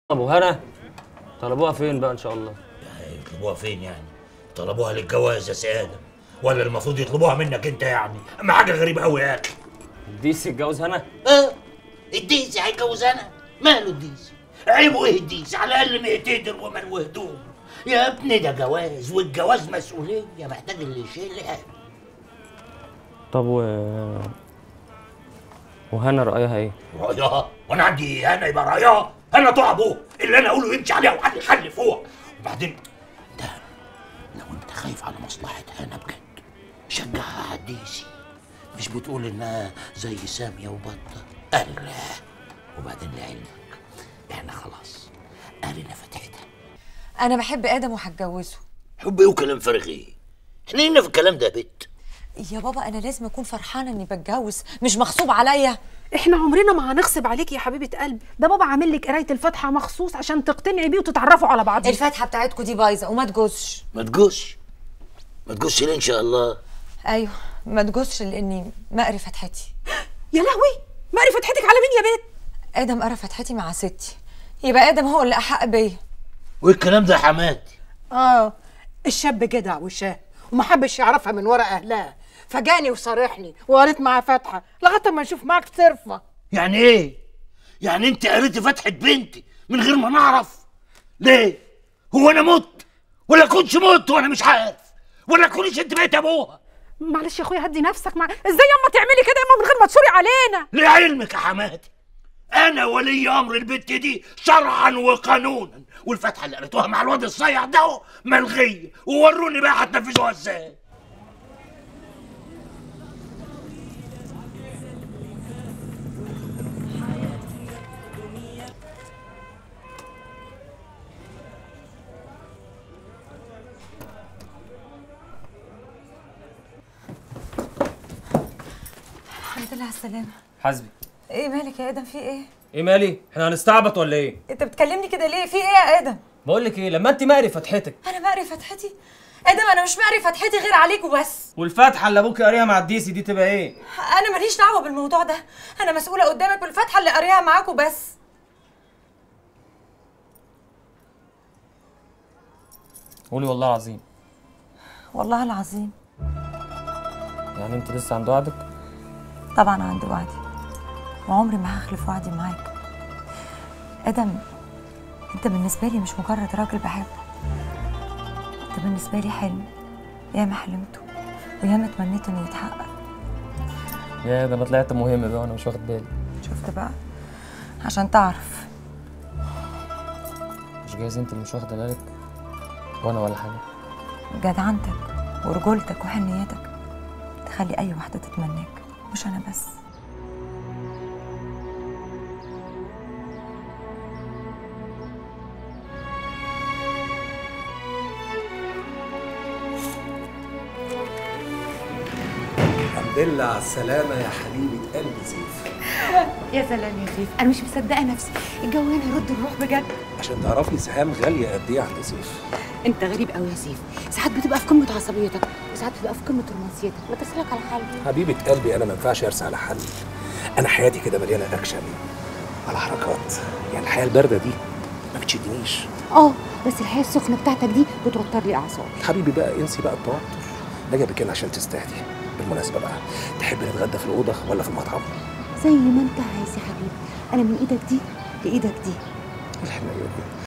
ابو هنا طلبوها فين بقى ان شاء الله يطلبوها فين يعني؟ طلبوها للجواز يا سيادة ولا المفروض يطلبوها منك انت يعني؟ اما حاجة غريبة قوي يا اخي ديسي اتجوز هنا اه الديسي هيتجوز انا ماله الديسي؟ عيبه ايه الديسي؟ على الاقل مقتدر ومن وهدوم يا ابني ده جواز والجواز مسؤولية محتاج اللي يشيلها طب و وهنا رايها ايه رأيها وانا عندي انا يبقى رأيها انا طوع ابوه اللي انا اقوله يمشي عليها وحل حل فوق وبعدين ده لو انت خايف على مصلحة هنا بجد شجعها على الديسي مش بتقول انها زي سامية وبطة قال لا وبعدين لعلمك احنا خلاص قرينا فتحتها انا بحب ادم وهتجوزه حب ايه وكلام فارغ ايه احنا لينا في الكلام ده يا بت يا بابا انا لازم اكون فرحانه اني بتجوز مش مغصوب عليا احنا عمرنا ما هنغصب عليكي يا حبيبه قلبي ده بابا عامل لك قرايه الفاتحه مخصوص عشان تقتنعي بيه وتتعرفوا على بعض الفاتحه بتاعتكم دي بايظه وما تجوزش ما تجوزش ما تجوزش ليه ان شاء الله ايوه ما تجوزش لاني مقري فتحتي يا لهوي مقري فتحتك على مين يا بنت ادم قرا فتحتي مع ستي يبقى ادم هو اللي احق بيا وايه الكلام ده يا حماتي اه الشاب جدع وشاه وما حبش يعرفها من ورا اهلها فجاني وصارحني وقريت معاه فاتحه لغايه ما نشوف معاك صرفه يعني ايه؟ يعني انت قريتي فتحة بنتي من غير ما نعرف؟ ليه؟ هو انا مت؟ ولا كنتش مت وانا مش عارف؟ ولا كونش انت بقيت ابوها؟ معلش يا اخويا هدي نفسك مع ازاي ياما تعملي كده ياما من غير ما تشوري علينا لعلمك يا حماتي انا ولي امر البنت دي شرعا وقانونا والفتحه اللي قريتوها مع الواد الصيع ده اهو ملغيه ووروني بقى هتنفذوها ازاي الحمد لله على السلامه حسبي ايه مالك يا ادم في ايه ايه مالي احنا هنستعبط ولا ايه انت بتكلمني كده ليه في ايه يا ادم بقول لك ايه لما انت مقري فتحتك انا مقري فتحتي ادم انا مش مقري فتحتي غير عليك وبس والفاتحه اللي ابوك قاريها مع الديسي دي تبقى ايه انا ماليش دعوه بالموضوع ده انا مسؤوله قدامك بالفتحه اللي قاريها معاك وبس قولي والله العظيم والله العظيم يعني انت لسه عند وعدك طبعا عندي وعدي وعمري ما هخلف وعدي معاك ادم انت بالنسبه لي مش مجرد راجل بحبه انت بالنسبه لي حلم ياما حلمته وياما تمنيت انه يتحقق يا ده انا طلعت مهم بقى وانا مش واخد بالي شفت بقى عشان تعرف مش جايز انت اللي مش واخده بالك وانا ولا حاجه جدعنتك ورجولتك وحنيتك تخلي اي واحده تتمناك مش انا بس الحمد لله على السلامة يا حبيبة قلبي زيف يا سلام يا سيف انا مش مصدقه نفسي الجو هنا يرد الروح بجد عشان تعرفي سهام غالية قد إيه عند زيف انت غريب قوي يا سيف ساعات بتبقى في قمه عصبيتك وساعات بتبقى في قمه رومانسيتك ما ترسلك على حل حبيبة قلبي أنا ما ينفعش أرسى على حل أنا حياتي كده مليانة أكشن على حركات يعني الحياة الباردة دي ما بتشدنيش اه بس الحياه السخنه بتاعتك دي بتوتر لي اعصابي حبيبي بقى انسي بقى التوتر ده جابك هنا عشان تستهدي بالمناسبة بقى تحب نتغدى في الأوضة ولا في المطعم؟ زي ما انت عايز يا حبيبي انا من ايدك دي لايدك دي الحنية دي